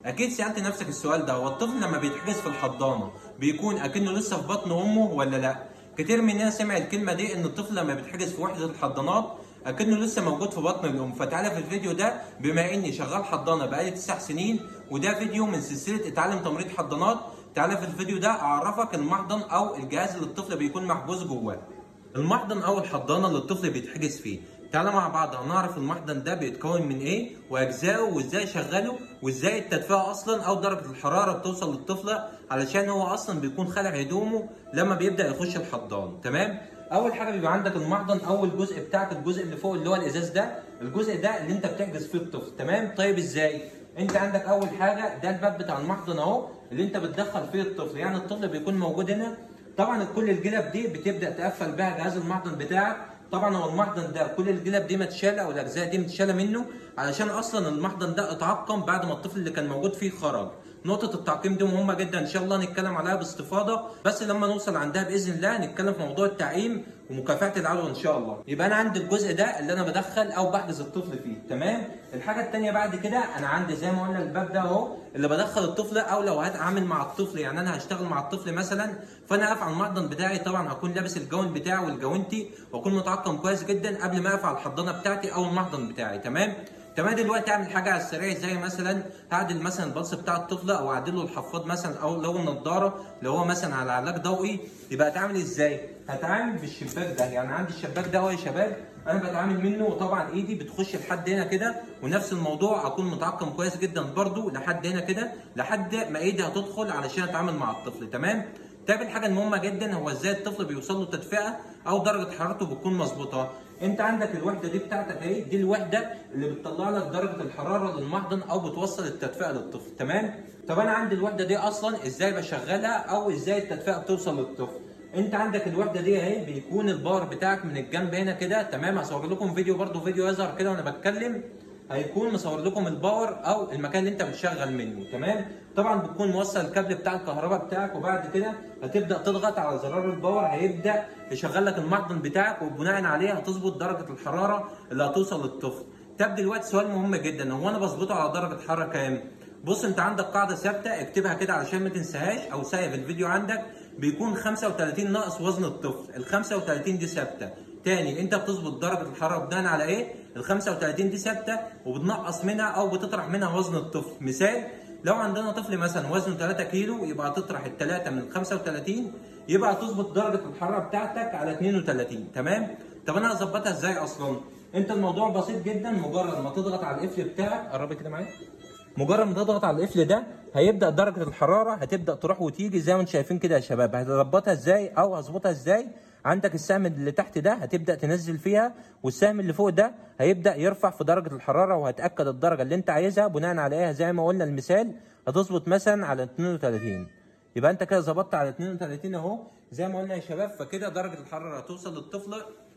اكيد سالت نفسك السؤال ده هو الطفل لما بيتحجز في الحضانه بيكون اكنه لسه في بطن امه ولا لا كتير مننا سمع الكلمه دي ان الطفل لما بيتحجز في وحده الحضانات اكنه لسه موجود في بطن الام فتعالى في الفيديو ده بما اني شغال حضانه بقالي تسع سنين وده فيديو من سلسله اتعلم تمريض حضانات تعالى في الفيديو ده اعرفك المحضن او الجهاز اللي الطفل بيكون محجوز جواه المحضن او الحضانه اللي الطفل بيتحجز فيه تعالى مع بعض هنعرف المحضن ده بيتكون من ايه واجزائه وازاي شغله وازاي التدفئه اصلا او درجه الحراره بتوصل للطفل علشان هو اصلا بيكون خلع هدومه لما بيبدا يخش الحضان تمام اول حاجه بيبقى عندك المحضن اول جزء بتاعك الجزء اللي فوق اللي هو الازاز ده الجزء ده اللي انت بتحجز فيه الطفل تمام طيب ازاي انت عندك اول حاجه ده الباب بتاع المحضن اهو اللي انت بتدخل فيه الطفل يعني الطفل بيكون موجود هنا طبعا كل الجلب دي بتبدا تقفل بها جهاز المحضن بتاعك طبعا هو المحضن ده كل الجلب دي متشاله او الاجزاء دي متشاله منه علشان اصلا المحضن ده اتعقم بعد ما الطفل اللي كان موجود فيه خرج نقطة التعقيم دي مهمة جدا ان شاء الله نتكلم عليها باستفاضة بس لما نوصل عندها باذن الله نتكلم في موضوع التعقيم ومكافحة العدوى ان شاء الله يبقى انا عندي الجزء ده اللي انا بدخل او بحجز الطفل فيه تمام الحاجة التانية بعد كده انا عندي زي ما قلنا الباب ده اهو اللي بدخل الطفل او لو هتعامل مع الطفل يعني انا هشتغل مع الطفل مثلا فانا اقف على المحضن بتاعي طبعا هكون لابس الجون بتاعي والجوانتي واكون متعقم كويس جدا قبل ما اقف على الحضانه بتاعتي او المحضن بتاعي تمام تمام دلوقتي اعمل حاجه على السريع زي مثلا هعدل مثلا البلس بتاع الطفل او اعدل له الحفاض مثلا او لو النضاره لو هو مثلا على علاج ضوئي يبقى اتعامل ازاي؟ هتعامل بالشباك ده يعني عندي الشباك ده اهو يا شباب انا بتعامل منه وطبعا ايدي بتخش لحد هنا كده ونفس الموضوع اكون متعقم كويس جدا برده لحد هنا كده لحد ما ايدي هتدخل علشان اتعامل مع الطفل تمام؟ طيب الحاجه المهمه جدا هو ازاي الطفل بيوصل له تدفئه او درجه حرارته بتكون مظبوطه انت عندك الوحده دي بتاعتك اهي دي الوحده اللي بتطلع لك درجه الحراره للمحضن او بتوصل التدفئه للطفل تمام طب انا عندي الوحده دي اصلا ازاي بشغلها او ازاي التدفئه بتوصل للطفل انت عندك الوحده دي اهي بيكون الباور بتاعك من الجنب هنا كده تمام هصور لكم فيديو برده فيديو يظهر كده وانا بتكلم هيكون مصور لكم الباور او المكان اللي انت بتشغل منه تمام طبعا بتكون موصل الكابل بتاع الكهرباء بتاعك وبعد كده هتبدا تضغط على زرار الباور هيبدا يشغل لك المحضن بتاعك وبناء عليه هتظبط درجه الحراره اللي هتوصل للطفل طب دلوقتي سؤال مهم جدا هو انا بظبطه على درجه حراره كام بص انت عندك قاعده ثابته اكتبها كده علشان ما تنساهاش او سايب الفيديو عندك بيكون 35 ناقص وزن الطفل ال 35 دي ثابته تاني انت بتظبط درجه الحراره بناء على ايه ال 35 دي ثابته وبتنقص منها او بتطرح منها وزن الطفل مثال لو عندنا طفل مثلا وزنه 3 كيلو يبقى تطرح الثلاثه من 35 يبقى تظبط درجه الحراره بتاعتك على 32 تمام طب انا هظبطها ازاي اصلا انت الموضوع بسيط جدا مجرد ما تضغط على القفل بتاعك قرب كده معايا مجرد ما تضغط على القفل ده هيبدا درجه الحراره هتبدا تروح وتيجي زي ما انتم شايفين كده يا شباب هتظبطها ازاي او هظبطها ازاي عندك السهم اللي تحت ده هتبدا تنزل فيها والسهم اللي فوق ده هيبدا يرفع في درجه الحراره وهتاكد الدرجه اللي انت عايزها بناء على ايه زي ما قلنا المثال هتظبط مثلا على 32 يبقى انت كده ظبطت على 32 اهو زي ما قلنا يا شباب فكده درجه الحراره هتوصل للطفل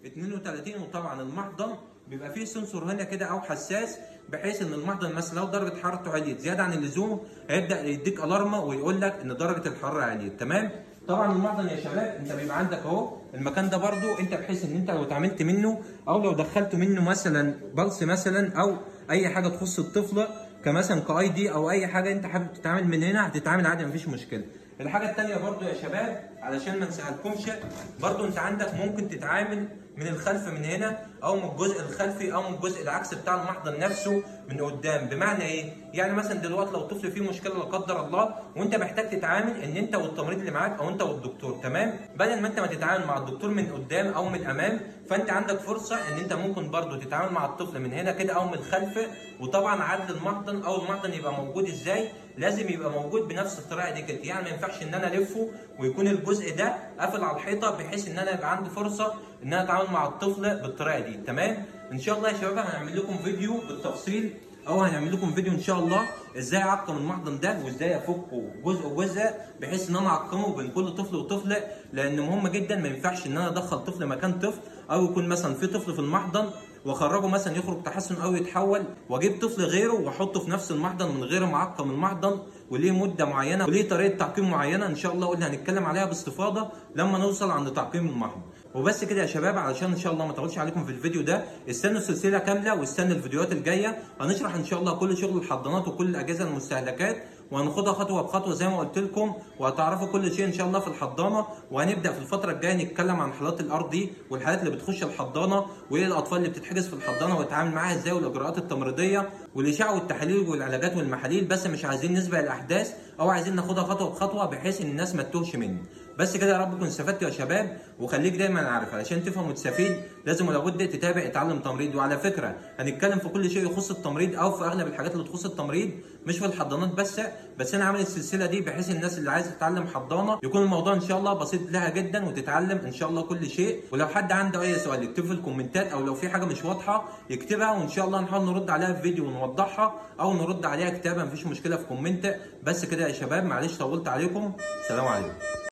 32 وطبعا المحضن بيبقى فيه سنسور هنا كده او حساس بحيث ان المحضن مثلا لو درجه حرارته عليت زياده عن اللزوم هيبدا يديك الارم ويقول لك ان درجه الحراره عليت تمام طبعا المحضن يا شباب انت بيبقى عندك اهو المكان ده برضو انت بحيث ان انت لو اتعاملت منه او لو دخلت منه مثلا بلس مثلا او اي حاجه تخص الطفل كمثلا كاي دي او اي حاجه انت حابب تتعامل من هنا هتتعامل عادي مفيش مشكله الحاجه الثانيه برضو يا شباب علشان ما نسهلكمش برضو انت عندك ممكن تتعامل من الخلف من هنا او من الجزء الخلفي او من الجزء العكسي بتاع المحضن نفسه من قدام بمعنى ايه يعني مثلا دلوقتي لو الطفل فيه مشكله لا قدر الله وانت محتاج تتعامل ان انت والتمريض اللي معاك او انت والدكتور تمام بدل ما انت ما تتعامل مع الدكتور من قدام او من الامام فانت عندك فرصه ان انت ممكن برضو تتعامل مع الطفل من هنا كده او من الخلف وطبعا عدل المحضن او المحضن يبقى موجود ازاي لازم يبقى موجود بنفس الطريقه دي كده يعني ما ينفعش ان انا الفه ويكون الجزء ده قافل على الحيطه بحيث ان انا يبقى عندي فرصه ان انا اتعامل مع الطفل بالطريقه دي تمام ان شاء الله يا شباب هنعمل لكم فيديو بالتفصيل او هنعمل لكم فيديو ان شاء الله ازاي اعقم المحضن ده وازاي افكه جزء جزء بحيث ان انا اعقمه بين كل طفل وطفل لان مهم جدا ما ينفعش ان انا ادخل طفل مكان طفل او يكون مثلا في طفل في المحضن واخرجه مثلا يخرج تحسن او يتحول واجيب طفل غيره واحطه في نفس المحضن من غير ما اعقم المحضن وليه مده معينه وليه طريقه تعقيم معينه ان شاء الله قلنا هنتكلم عليها باستفاضه لما نوصل عند تعقيم المحضن وبس كده يا شباب علشان ان شاء الله ما اطولش عليكم في الفيديو ده استنوا السلسله كامله واستنوا الفيديوهات الجايه هنشرح ان شاء الله كل شغل الحضانات وكل الاجهزه المستهلكات وهناخدها خطوه بخطوه زي ما قلت لكم وهتعرفوا كل شيء ان شاء الله في الحضانه وهنبدا في الفتره الجايه نتكلم عن حالات الارض دي والحالات اللي بتخش الحضانه وايه الاطفال اللي بتتحجز في الحضانه ويتعامل معاها ازاي والاجراءات التمريضيه والاشعه والتحاليل والعلاجات والمحاليل بس مش عايزين نسبق الاحداث او عايزين ناخدها خطوه بخطوه بحيث ان الناس ما تتوهش مني بس كده يا رب تكونوا استفدتوا يا شباب وخليك دايما عارف علشان تفهم وتستفيد لازم ولابد تتابع اتعلم تمريض وعلى فكره هنتكلم في كل شيء يخص التمريض او في اغلب الحاجات اللي تخص التمريض مش في الحضانات بس بس انا عامل السلسله دي بحيث الناس اللي عايزه تتعلم حضانه يكون الموضوع ان شاء الله بسيط لها جدا وتتعلم ان شاء الله كل شيء ولو حد عنده اي سؤال يكتبه في الكومنتات او لو في حاجه مش واضحه يكتبها وان شاء الله نحاول نرد عليها في فيديو ونوضحها او نرد عليها كتابه مفيش مشكله في كومنت بس كده يا شباب معلش طولت عليكم سلام عليكم